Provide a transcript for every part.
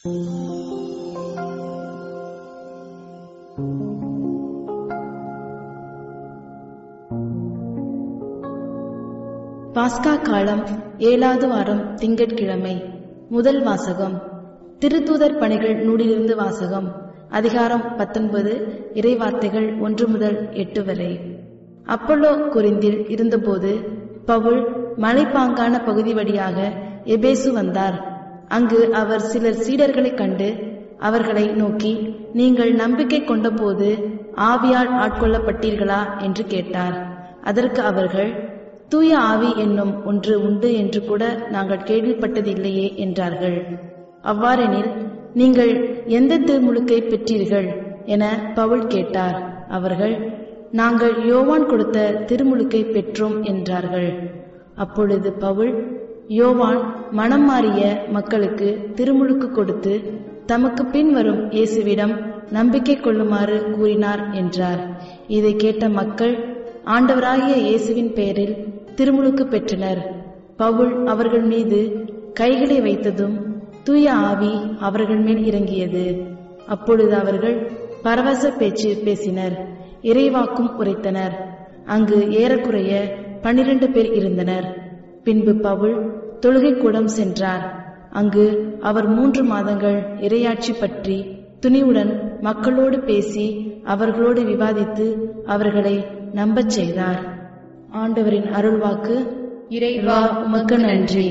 பாஸ்கா காலம் ஏழாவது வாரம் திங்கட்கிழமை முதல் வாசகம் திருத்தூதர் பணிகள் நூலிலிருந்து வாசகம் அதிகாரம் பத்தொன்பது இறைவார்த்தைகள் ஒன்று முதல் எட்டு வரை அப்பல்லோ கொரிந்தில் இருந்தபோது பவுல் மலைப்பாங்கான பகுதி வழியாக எபேசு வந்தார் அங்கு அவர் சிலர் சீடர்களைக் கண்டு அவர்களை நோக்கி நீங்கள் நம்பிக்கை கொண்டபோது ஆவியால் ஆட்கொள்ளப்பட்டீர்களா என்று கேட்டார் அதற்கு அவர்கள் தூய ஆவி என்னும் ஒன்று உண்டு என்று கூட நாங்கள் கேள்விப்பட்டதில்லையே என்றார்கள் அவ்வாறெனில் நீங்கள் எந்த திருமுழுக்கை பெற்றீர்கள் என பவுல் கேட்டார் அவர்கள் நாங்கள் யோவான் கொடுத்த திருமுழுக்கை பெற்றோம் என்றார்கள் அப்பொழுது பவுல் யோவான் மனம் மாறிய மக்களுக்கு திருமுழுக்கு கொடுத்து தமக்கு பின் வரும் இயேசுவிடம் நம்பிக்கை கொள்ளுமாறு கூறினார் என்றார் இதை கேட்ட மக்கள் ஆண்டவராகிய இயேசுவின் பெயரில் திருமுழுக்கு பெற்றனர் பவுல் அவர்கள் மீது கைகளை வைத்ததும் தூய ஆவி அவர்கள் மேல் இறங்கியது அப்பொழுது அவர்கள் பரவச பேச்சு பேசினர் இறைவாக்கும் உரைத்தனர் அங்கு ஏறக்குறைய பன்னிரண்டு பேர் இருந்தனர் பின்பு பவுல் தொழுகை கூடம் சென்றார் அங்கு அவர் மூன்று மாதங்கள் இரையாட்சி பற்றி துணிவுடன் மக்களோடு பேசி அவர்களோடு விவாதித்து அவர்களை நம்பச் செய்தார் ஆண்டவரின் அருள்வாக்கு இறைவா உமக்கு நன்றி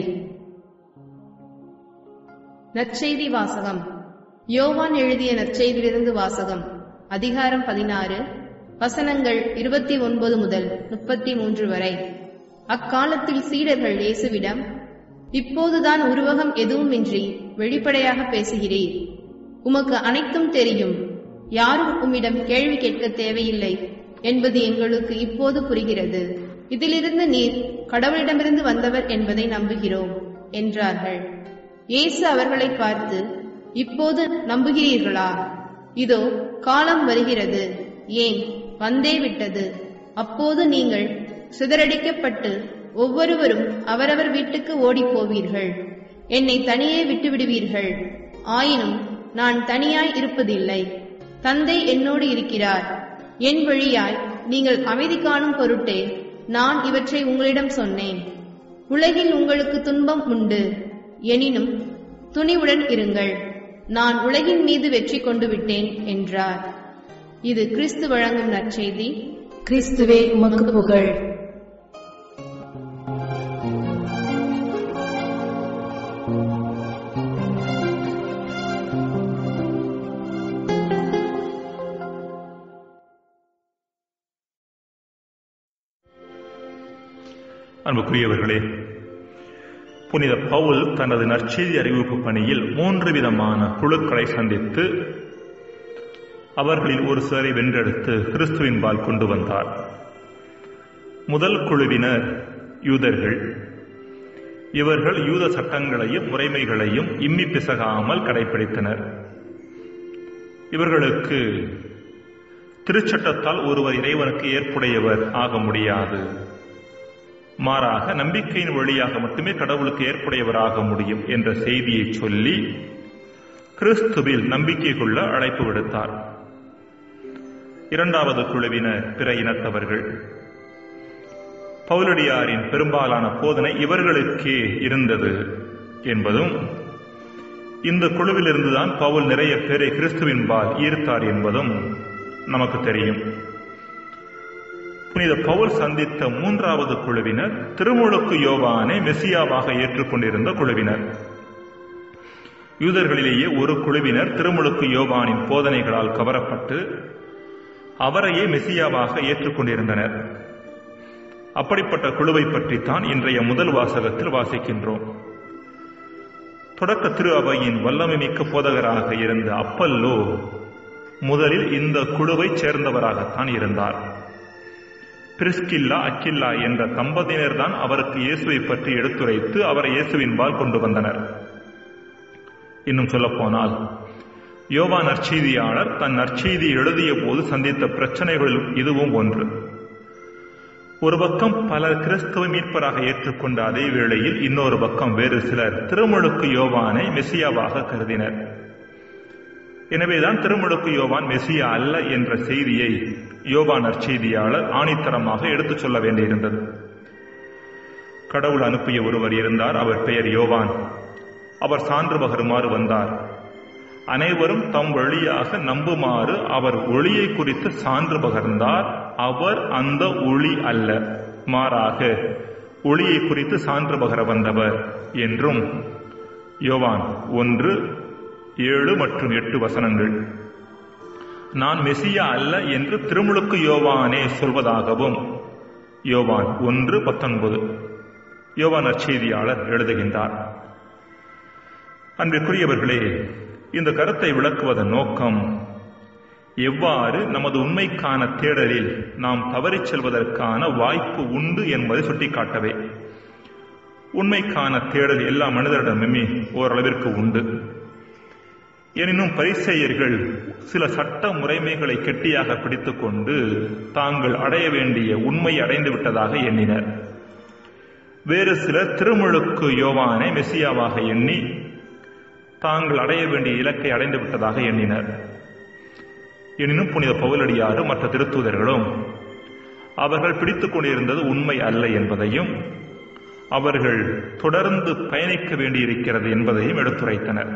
நற்செய்தி வாசகம் யோவான் எழுதிய நற்செய்தியிலிருந்து வாசகம் அதிகாரம் பதினாறு வசனங்கள் இருபத்தி ஒன்பது முதல் முப்பத்தி மூன்று வரை அக்காலத்தில் சீடர்கள் இயேசுவிடம் இப்போதுதான் உருவகம் எதுவுமின்றி வெளிப்படையாக பேசுகிறீர் உமக்கு அனைத்தும் தெரியும் யாரும் உம்மிடம் கேள்வி கேட்க தேவையில்லை என்பது எங்களுக்கு இப்போது புரிகிறது இதிலிருந்து நீர் கடவுளிடமிருந்து வந்தவர் என்பதை நம்புகிறோம் என்றார்கள் இயேசு அவர்களை பார்த்து இப்போது நம்புகிறீர்களா இதோ காலம் வருகிறது ஏன் வந்தே விட்டது அப்போது நீங்கள் சிதறடிக்கப்பட்டு ஒவ்வொருவரும் அவரவர் வீட்டுக்கு ஓடிப் போவீர்கள் என்னை தனியே விட்டு விடுவீர்கள் ஆயினும் நான் தனியாய் இருப்பதில்லை தந்தை என்னோடு இருக்கிறார் என் வழியாய் நீங்கள் அமைதி காணும் பொருட்டே நான் இவற்றை உங்களிடம் சொன்னேன் உலகில் உங்களுக்கு துன்பம் உண்டு எனினும் துணிவுடன் இருங்கள் நான் உலகின் மீது வெற்றி கொண்டு விட்டேன் என்றார் இது கிறிஸ்து வழங்கும் நற்செய்தி கிறிஸ்துவே உமக்கு புகழ் அன்புக்குரியவர்களே புனித பவுல் தனது நற்செய்தி அறிவிப்பு பணியில் மூன்று விதமான குழுக்களை சந்தித்து அவர்களில் ஒரு சிலரை வென்றெடுத்து கிறிஸ்துவின் பால் கொண்டு வந்தார் முதல் குழுவினர் யூதர்கள் இவர்கள் யூத சட்டங்களையும் முறைமைகளையும் இம்மி பிசகாமல் கடைபிடித்தனர் இவர்களுக்கு திருச்சட்டத்தால் ஒருவர் இறைவனுக்கு ஏற்புடையவர் ஆக முடியாது மாறாக நம்பிக்கையின் வழியாக மட்டுமே கடவுளுக்கு ஏற்புடையவராக முடியும் என்ற செய்தியை சொல்லி கிறிஸ்துவில் நம்பிக்கை கொள்ள அழைப்பு விடுத்தார் இரண்டாவது குழுவினர் பிற இனத்தவர்கள் பவுலடியாரின் பெரும்பாலான போதனை இவர்களுக்கே இருந்தது என்பதும் இந்த குழுவிலிருந்துதான் பவுல் நிறைய பேரை கிறிஸ்துவின் பால் ஈர்த்தார் என்பதும் நமக்கு தெரியும் புனித பவுல் சந்தித்த மூன்றாவது குழுவினர் திருமுழுக்கு யோவானை மெசியாவாக ஏற்றுக்கொண்டிருந்த குழுவினர் யூதர்களிலேயே ஒரு குழுவினர் திருமுழுக்கு யோவானின் போதனைகளால் கவரப்பட்டு அவரையே மெசியாவாக ஏற்றுக்கொண்டிருந்தனர் அப்படிப்பட்ட குழுவை பற்றித்தான் இன்றைய முதல் வாசகத்தில் வாசிக்கின்றோம் தொடக்க திரு அவையின் வல்லமை மிக்க போதகராக இருந்த அப்பல்லோ முதலில் இந்த குழுவைச் சேர்ந்தவராகத்தான் இருந்தார் பிரிஸ்கில்லா அக்கில்லா என்ற தம்பதியினர் தான் அவருக்கு இயேசுவை பற்றி எடுத்துரைத்து அவரை இயேசுவின் பால் கொண்டு வந்தனர் இன்னும் சொல்லப்போனால் யோவா நற்செய்தியாளர் தன் நற்செய்தி எழுதிய போது சந்தித்த பிரச்சனைகளில் இதுவும் ஒன்று ஒரு பக்கம் பலர் கிறிஸ்துவ மீட்பராக ஏற்றுக்கொண்ட அதே வேளையில் இன்னொரு பக்கம் வேறு சிலர் திருமுழுக்கு யோவானை மெசியாவாக கருதினர் எனவேதான் திருமுழுக்கு யோவான் மெசியா அல்ல என்ற செய்தியை யோவான் நற்செய்தியாளர் ஆணித்தரமாக எடுத்துச் சொல்ல வேண்டியிருந்தது கடவுள் அனுப்பிய ஒருவர் இருந்தார் அவர் பெயர் யோவான் அவர் சான்று பகருமாறு வந்தார் அனைவரும் தம் வழியாக நம்புமாறு அவர் ஒளியை குறித்து சான்று பகர்ந்தார் அவர் அந்த ஒளி அல்ல மாறாக ஒளியை குறித்து சான்று பகர வந்தவர் என்றும் யோவான் ஒன்று ஏழு மற்றும் எட்டு வசனங்கள் நான் மெசியா அல்ல என்று திருமுழுக்கு யோவானே சொல்வதாகவும் யோவான் ஒன்று பத்தொன்பது யோவான் நற்செய்தியாளர் எழுதுகின்றார் அன்பிற்குரியவர்களே இந்த கருத்தை விளக்குவதன் நோக்கம் எவ்வாறு நமது உண்மைக்கான தேடலில் நாம் தவறிச் செல்வதற்கான வாய்ப்பு உண்டு என்பதை சுட்டிக்காட்டவே உண்மைக்கான தேடல் எல்லா மனிதரிடமுமே ஓரளவிற்கு உண்டு எனினும் பரிசெயர்கள் சில சட்ட முறைமைகளை கெட்டியாக பிடித்துக்கொண்டு தாங்கள் அடைய வேண்டிய உண்மை அடைந்து விட்டதாக எண்ணினர் வேறு சிலர் திருமுழுக்கு யோவானை மெசியாவாக எண்ணி தாங்கள் அடைய வேண்டிய இலக்கை அடைந்து விட்டதாக எண்ணினர் எனினும் புனித பவுலடியாரும் மற்ற திருத்தூதர்களும் அவர்கள் பிடித்துக் கொண்டிருந்தது உண்மை அல்ல என்பதையும் அவர்கள் தொடர்ந்து பயணிக்க வேண்டியிருக்கிறது என்பதையும் எடுத்துரைத்தனர்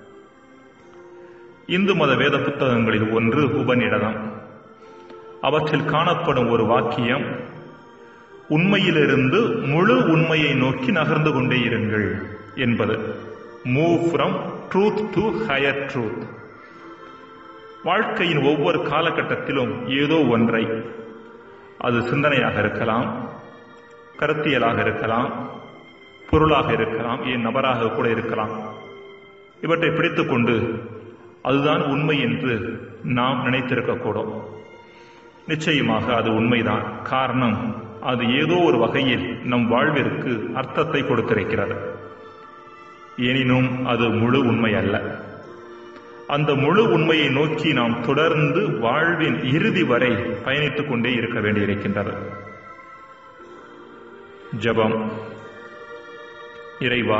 இந்து மத வேத புத்தகங்களில் ஒன்று உபநிடதம் அவற்றில் காணப்படும் ஒரு வாக்கியம் உண்மையிலிருந்து முழு உண்மையை நோக்கி நகர்ந்து கொண்டே இருங்கள் என்பது move from truth to higher truth வாழ்க்கையின் ஒவ்வொரு காலகட்டத்திலும் ஏதோ ஒன்றை அது சிந்தனையாக இருக்கலாம் கருத்தியலாக இருக்கலாம் பொருளாக இருக்கலாம் ஏன் நபராக கூட இருக்கலாம் இவற்றை பிடித்துக்கொண்டு அதுதான் உண்மை என்று நாம் நினைத்திருக்கக்கூடும் நிச்சயமாக அது உண்மைதான் காரணம் அது ஏதோ ஒரு வகையில் நம் வாழ்விற்கு அர்த்தத்தை கொடுத்திருக்கிறது எனினும் அது முழு உண்மை அல்ல அந்த முழு உண்மையை நோக்கி நாம் தொடர்ந்து வாழ்வின் இறுதி வரை பயணித்துக் கொண்டே இருக்க வேண்டியிருக்கின்றது ஜபம் இறைவா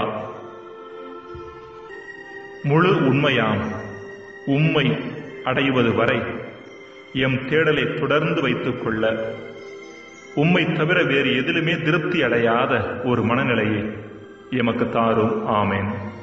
முழு உண்மையாம் உம்மை அடைவது வரை எம் தேடலை தொடர்ந்து வைத்துக் கொள்ள உம்மை தவிர வேறு எதிலுமே திருப்தி அடையாத ஒரு மனநிலையை எமக்கு தாரும் ஆமேன்